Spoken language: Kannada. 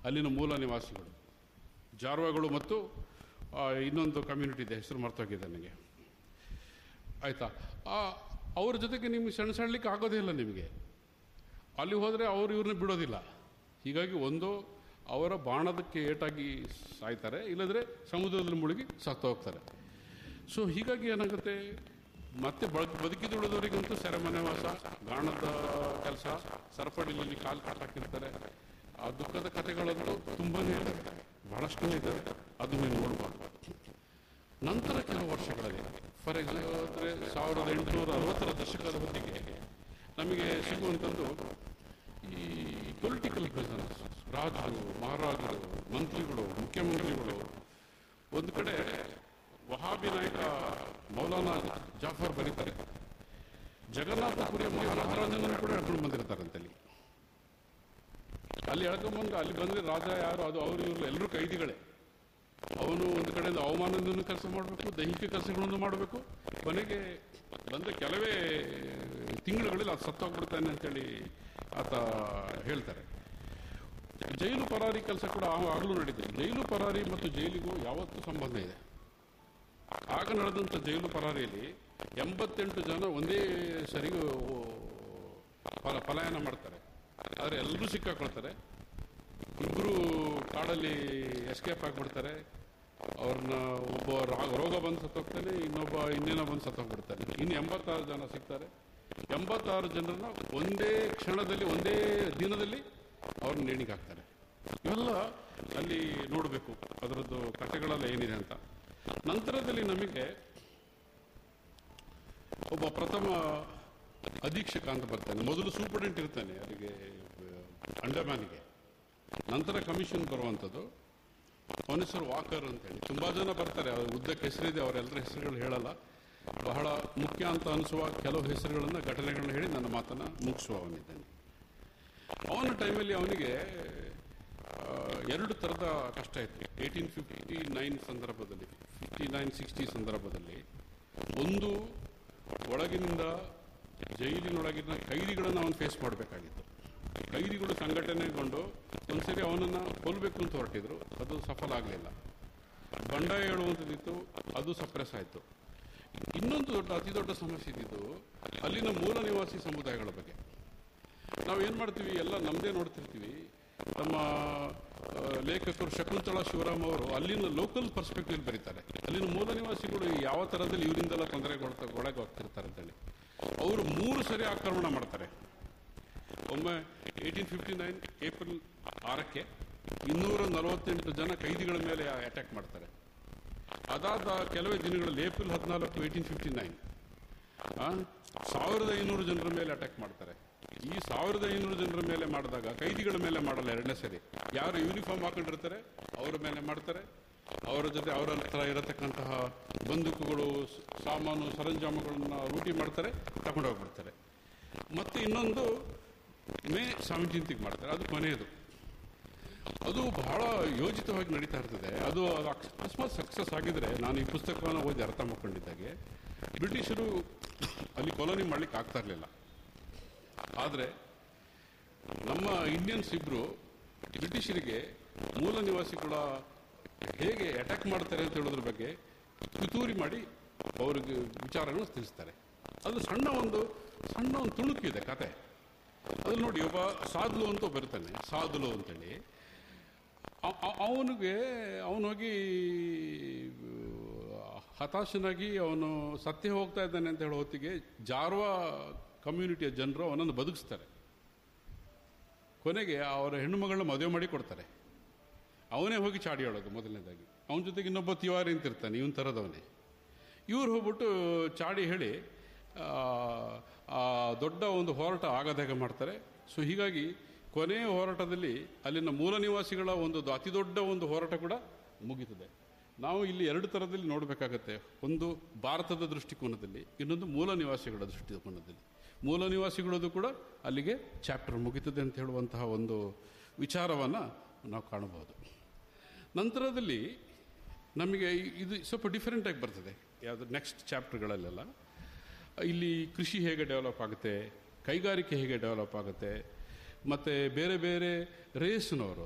ಅಲ್ಲಿನ ಮೂಲ ನಿವಾಸಿಗಳು ಜಾರ್ವಾಗಳು ಮತ್ತು ಆ, ಇನ್ನೊಂದು ಕಮ್ಯುನಿಟಿ ಇದೆ ಹೆಸರು ಮರ್ತೋಗಿದೆ ನನಗೆ ಆಯಿತಾ ಅವ್ರ ಜೊತೆಗೆ ನಿಮಗೆ ಸೆಣಸಾಡ್ಲಿಕ್ಕೆ ಆಗೋದೇ ಇಲ್ಲ ನಿಮಗೆ ಅಲ್ಲಿ ಹೋದರೆ ಅವರು ಇವ್ರನ್ನ ಬಿಡೋದಿಲ್ಲ ಹೀಗಾಗಿ ಒಂದು ಅವರ ಬಾಣದಕ್ಕೆ ಏಟಾಗಿ ಸಾಯ್ತಾರೆ ಇಲ್ಲದ್ರೆ ಸಮುದ್ರದಲ್ಲಿ ಮುಳುಗಿ ಸತ್ತು ಹೋಗ್ತಾರೆ ಸೊ ಹೀಗಾಗಿ ಏನಾಗುತ್ತೆ ಮತ್ತೆ ಬಳ ಬದುಕಿದುಳಿದವರಿಗಂತೂ ಸೆರೆಮನೆ ವಾಸ ಗಾಣದ ಕೆಲಸ ಸರಪಡಿಯಲ್ಲಿ ಕಾಲು ಕಟ್ಟಾಕಿರ್ತಾರೆ ಆ ದುಃಖದ ಕಥೆಗಳಂತೂ ತುಂಬಾನೇ ಇದ್ದಾವೆ ಬಹಳಷ್ಟು ಇದ್ದಾವೆ ಅದು ನೀವು ನೋಡಬಾರ್ದು ನಂತರ ಕೆಲವು ವರ್ಷಗಳಲ್ಲಿ ಫಾರ್ ಎಕ್ಸಾಂಪಲ್ ಸಾವಿರದ ಎಂಟುನೂರ ಅರವತ್ತರ ದಶಕದ ಹೊತ್ತಿಗೆ ನಮಗೆ ಸಿಗುವಂಥದ್ದು ಈ ಪೊಲಿಟಿಕಲ್ ಪ್ರೆಸನ್ಸ್ ರಾಜರು ಮಹಾರಾಜರು ಮಂತ್ರಿಗಳು ಮುಖ್ಯಮಂತ್ರಿಗಳು ಒಂದು ಕಡೆ ವಹಾಬಿ ನಾಯಕ ಮೌಲಾನಾ ಜಾಫರ್ ಬರೀತಾರೆ ಜಗನ್ನಾಥಪುರಿ ಮಹಾರಾಜನನ್ನು ಕೂಡ ಎಳ್ಕೊಂಡು ಬಂದಿರ್ತಾರಂತಲ್ಲಿ ಅಲ್ಲಿ ಎಳ್ಕೊಂಡ್ಬಂದು ಅಲ್ಲಿ ಬಂದ್ರೆ ರಾಜ ಯಾರು ಅದು ಅವರು ಇವರು ಎಲ್ಲರೂ ಕೈದಿಗಳೇ ಅವನು ಒಂದು ಕಡೆಯಿಂದ ಅವಮಾನದಿಂದ ಕೆಲಸ ಮಾಡಬೇಕು ದೈಹಿಕ ಕೆಲಸಗಳನ್ನು ಮಾಡಬೇಕು ಕೊನೆಗೆ ಬಂದ ಕೆಲವೇ ತಿಂಗಳುಗಳಲ್ಲಿ ಅದು ಸತ್ತೋಗ್ಬಿಡ್ತಾನೆ ಅಂತೇಳಿ ಆತ ಹೇಳ್ತಾರೆ ಜೈಲು ಪರಾರಿ ಕೆಲಸ ಕೂಡ ಆ- ಆಗಲೂ ನಡೀತದೆ ಜೈಲು ಪರಾರಿ ಮತ್ತು ಜೈಲಿಗೂ ಯಾವತ್ತೂ ಸಂಬಂಧ ಇದೆ ಆಗ ನಡೆದಂಥ ಜೈಲು ಪರಾರಿಯಲ್ಲಿ ಎಂಬತ್ತೆಂಟು ಜನ ಒಂದೇ ಸರಿ ಫಲ ಪಲಾಯನ ಮಾಡ್ತಾರೆ ಆದರೆ ಎಲ್ಲರೂ ಸಿಕ್ಕಾಕೊಳ್ತಾರೆ ಇಬ್ಬರು ಕಾಡಲ್ಲಿ ಎಸ್ಕೇಪ್ ಆಗಿಬಿಡ್ತಾರೆ ಅವ್ರನ್ನ ಒಬ್ಬ ರಾ- ರೋಗ ಬಂದು ಸತ್ತೋಗ್ತಾನೆ ಇನ್ನೊಬ್ಬ ಇನ್ನೇನೋ ಬಂದು ಸತ್ತೋಗ್ಬಿಡ್ತಾನೆ ಇನ್ನು ಎಂಬತ್ತಾರು ಜನ ಸಿಗ್ತಾರೆ ಎಂಬತ್ತಾರು ಜನರನ್ನ ಒಂದೇ ಕ್ಷಣದಲ್ಲಿ ಒಂದೇ ದಿನದಲ್ಲಿ ಅವ್ರನ್ನ ನೇಣಿಗೆ ಹಾಕ್ತಾರೆ ಇವೆಲ್ಲ ಅಲ್ಲಿ ನೋಡಬೇಕು ಅದರದ್ದು ಕಥೆಗಳೆಲ್ಲ ಏನಿದೆ ಅಂತ ನಂತರದಲ್ಲಿ ನಮಗೆ ಒಬ್ಬ ಪ್ರಥಮ ಅಧೀಕ್ಷಕ ಅಂತ ಬರ್ತಾನೆ ಮೊದಲು ಸೂಪರ್ಡೆಂಟ್ ಇರ್ತಾನೆ ಅದಕ್ಕೆ ಅಂಡಮಾನಿಗೆ ನಂತರ ಕಮಿಷನ್ ಬರುವಂಥದ್ದು ಅವನ ಹೆಸರು ವಾಕರ್ ಅಂತೇಳಿ ತುಂಬಾ ಜನ ಬರ್ತಾರೆ ಅವ್ರ ಉದ್ದಕ್ಕೆ ಹೆಸರಿದೆ ಅವರೆಲ್ಲರ ಹೆಸರುಗಳು ಹೇಳಲ್ಲ ಬಹಳ ಮುಖ್ಯ ಅಂತ ಅನಿಸುವ ಕೆಲವು ಹೆಸರುಗಳನ್ನ ಘಟನೆಗಳನ್ನ ಹೇಳಿ ನನ್ನ ಮಾತನ್ನ ಮುಗಿಸುವವನಿದ್ದೇನೆ ಅವನ ಟೈಮಲ್ಲಿ ಅವನಿಗೆ ಆ, ಎರಡು ಥರದ ಕಷ್ಟ ಇತ್ತು ಏಯ್ಟೀನ್ ಫಿಫ್ಟಿ ನೈನ್ ಸಂದರ್ಭದಲ್ಲಿ ಫಿಫ್ಟಿ ನೈನ್ ಸಿಕ್ಸ್ಟಿ ಸಂದರ್ಭದಲ್ಲಿ ಒಂದು ಒಳಗಿನಿಂದ ಜೈಲಿನೊಳಗಿನ ಕೈದಿಗಳನ್ನು ಅವನು ಫೇಸ್ ಮಾಡಬೇಕಾಗಿತ್ತು ಕೈದಿಗಳು ಸಂಘಟನೆಗೊಂಡು ಒಂದ್ಸರಿ ಅವನನ್ನು ಕೊಲ್ಲಬೇಕು ಅಂತ ಹೊರಟಿದ್ರು ಅದು ಸಫಲ ಆಗಲಿಲ್ಲ ಬಂಡಾಯ ಹೇಳುವಂಥದ್ದಿತ್ತು ಅದು ಸಪ್ರೆಸ್ ಆಯಿತು ಇನ್ನೊಂದು ದೊಡ್ಡ ಅತಿ ದೊಡ್ಡ ಸಮಸ್ಯೆ ಇದ್ದಿದ್ದು ಅಲ್ಲಿನ ಮೂಲ ನಿವಾಸಿ ಸಮುದಾಯಗಳ ಬಗ್ಗೆ ನಾವು ಏನು ಮಾಡ್ತೀವಿ ಎಲ್ಲ ನಮ್ಮದೇ ನೋಡ್ತಿರ್ತೀವಿ ನಮ್ಮ ಆ, ಲೇಖಕರು ಶಕುಂತಳಾ ಶಿವರಾಮ್ ಅವರು ಅಲ್ಲಿನ ಲೋಕಲ್ ಪರ್ಸ್ಪೆಕ್ಟಿವ್ ಬರೀತಾರೆ ಅಲ್ಲಿನ ಮೂಲ ನಿವಾಸಿಗಳು ಯಾವ ಥರದಲ್ಲಿ ಇವರಿಂದೆಲ್ಲ ತೊಂದರೆಗೊಳ್ತಾ ಒಳಗೆ ಹೋಗ್ತಿರ್ತಾರೆ ಅಂತೇಳಿ ಅವರು ಮೂರು ಸರಿ ಆಕ್ರಮಣ ಮಾಡ್ತಾರೆ ಒಮ್ಮೆ ಏಯ್ಟೀನ್ ಫಿಫ್ಟಿ ನೈನ್ ಏಪ್ರಿಲ್ ಆರಕ್ಕೆ ಇನ್ನೂರ ನಲವತ್ತೆಂಟು ಜನ ಕೈದಿಗಳ ಮೇಲೆ ಅಟ್ಯಾಕ್ ಮಾಡ್ತಾರೆ ಅದಾದ ಕೆಲವೇ ದಿನಗಳಲ್ಲಿ ಏಪ್ರಿಲ್ ಹದಿನಾಲ್ಕು ಏಯ್ಟೀನ್ ಫಿಫ್ಟಿ ನೈನ್ ಸಾವಿರದ ಐನೂರು ಜನರ ಮೇಲೆ ಅಟ್ಯಾಕ್ ಮಾಡ್ತಾರೆ ಈ ಸಾವಿರದ ಐನೂರು ಜನರ ಮೇಲೆ ಮಾಡಿದಾಗ ಕೈದಿಗಳ ಮೇಲೆ ಮಾಡಲ್ಲ ಎರಡನೇ ಸರಿ ಯಾರು ಯೂನಿಫಾರ್ಮ್ ಹಾಕೊಂಡಿರ್ತಾರೆ ಅವರ ಮೇಲೆ ಮಾಡ್ತಾರೆ ಅವರ ಜೊತೆ ಅವರ ಹತ್ರ ಇರತಕ್ಕಂತಹ ಬಂದೂಕುಗಳು ಸ- ಸಾಮಾನು ಸರಂಜಾಮುಗಳನ್ನ ಲೂಟಿ ಮಾಡ್ತಾರೆ ತಗೊಂಡು ಹೋಗ್ಬಿಡ್ತಾರೆ ಮತ್ತೆ ಇನ್ನೊಂದು ಮೇ ಸೆವೆಂಟೀನ್ತಿಗೆ ಮಾಡ್ತಾರೆ ಅದು ಕೊನೆಯದು ಅದು ಬಹಳ ಯೋಜಿತವಾಗಿ ನಡೀತಾ ಇರ್ತದೆ ಅದು ಅದು ಅಕ್- ಅಕಸ್ಮಾತ್ ಸಕ್ಸಸ್ ಆಗಿದ್ರೆ ನಾನು ಈ ಪುಸ್ತಕವನ್ನು ಓದಿ ಅರ್ಥ ಮಾಡ್ಕೊಂಡಿದ್ದಾಗೆ ಬ್ರಿಟಿಷರು ಅಲ್ಲಿ ಕೊಲೋನಿ ಮಾಡ್ಲಿಕ್ಕೆ ಆಗ್ತಾ ಇರಲಿಲ್ಲ ಆದರೆ ನಮ್ಮ ಇಂಡಿಯನ್ಸ್ ಇಬ್ರು ಬ್ರಿಟಿಷರಿಗೆ ಮೂಲ ನಿವಾಸಿಗಳ ಹೇಗೆ ಅಟ್ಯಾಕ್ ಮಾಡ್ತಾರೆ ಅಂತ ಹೇಳೋದ್ರ ಬಗ್ಗೆ ಪಿತೂರಿ ಮಾಡಿ ಅವ್ರಿಗೆ ವಿಚಾರಗಳನ್ನು ತಿಳಿಸ್ತಾರೆ ಅದು ಸಣ್ಣ ಒಂದು ಸಣ್ಣ ಒಂದು ತುಣುಕಿದೆ ಕತೆ ಅದ್ರಲ್ಲಿ ನೋಡಿ ಒಬ್ಬ ಸಾದ್ಲು ಅಂತ ಬರ್ತಾನೆ ಸಾದ್ಲು ಅಂತೇಳಿ ಅವನಿಗೆ ಅವನೋಗಿ ಹತಾಶನಾಗಿ ಅವನು ಸತ್ಯ ಹೋಗ್ತಾ ಇದ್ದಾನೆ ಅಂತ ಹೇಳೋ ಹೊತ್ತಿಗೆ ಜಾರ್ವಾ ಕಮ್ಯುನಿಟಿಯ ಜನರು ಅವನನ್ನು ಬದುಕಿಸ್ತಾರೆ ಕೊನೆಗೆ ಅವರ ಹೆಣ್ಣು ಮಗಳನ್ನ ಮದುವೆ ಮಾಡಿ ಕೊಡ್ತಾರೆ ಅವನೇ ಹೋಗಿ ಚಾಡಿ ಹೇಳೋದು ಮೊದಲನೇದಾಗಿ ಅವನ ಜೊತೆಗೆ ಇನ್ನೊಬ್ಬ ತಿವಾರಿ ಅಂತಿರ್ತಾನೆ ಇವನ್ ಥರದವನೇ ಇವ್ರು ಹೋಗ್ಬಿಟ್ಟು ಚಾಡಿ ಹೇಳಿ ಆ, ಆ ದೊಡ್ಡ ಒಂದು ಹೋರಾಟ ಆಗದಾಗ ಮಾಡ್ತಾರೆ ಸೊ ಹೀಗಾಗಿ ಕೊನೆಯ ಹೋರಾಟದಲ್ಲಿ ಅಲ್ಲಿನ ಮೂಲ ನಿವಾಸಿಗಳ ಒಂದು ದ- ಅತಿ ದೊಡ್ಡ ಒಂದು ಹೋರಾಟ ಕೂಡ ಮುಗೀತದೆ ನಾವು ಇಲ್ಲಿ ಎರಡು ಥರದಲ್ಲಿ ನೋಡಬೇಕಾಗತ್ತೆ ಒಂದು ಭಾರತದ ದೃಷ್ಟಿಕೋನದಲ್ಲಿ ಇನ್ನೊಂದು ಮೂಲ ನಿವಾಸಿಗಳ ದೃಷ್ಟಿಕೋನದಲ್ಲಿ ಮೂಲ ನಿವಾಸಿಗಳದ್ದು ಕೂಡ ಅಲ್ಲಿಗೆ ಚಾಪ್ಟರ್ ಮುಗೀತದೆ ಅಂತ ಹೇಳುವಂತಹ ಒಂದು ವಿಚಾರವನ್ನು ನಾವು ಕಾಣಬಹುದು ನಂತರದಲ್ಲಿ ನಮಗೆ ಇ- ಇದು ಸ್ವಲ್ಪ ಡಿಫರೆಂಟ್ ಆಗಿ ಬರ್ತದೆ ಯಾವುದು ನೆಕ್ಸ್ಟ್ ಚಾಪ್ಟರ್ಗಳಲ್ಲೆಲ್ಲ ಇಲ್ಲಿ ಕೃಷಿ ಹೇಗೆ ಡೆವಲಪ್ ಆಗುತ್ತೆ ಕೈಗಾರಿಕೆ ಹೇಗೆ ಡೆವಲಪ್ ಆಗುತ್ತೆ ಮತ್ತು ಬೇರೆ ಬೇರೆ ರೇಸ್ನವರು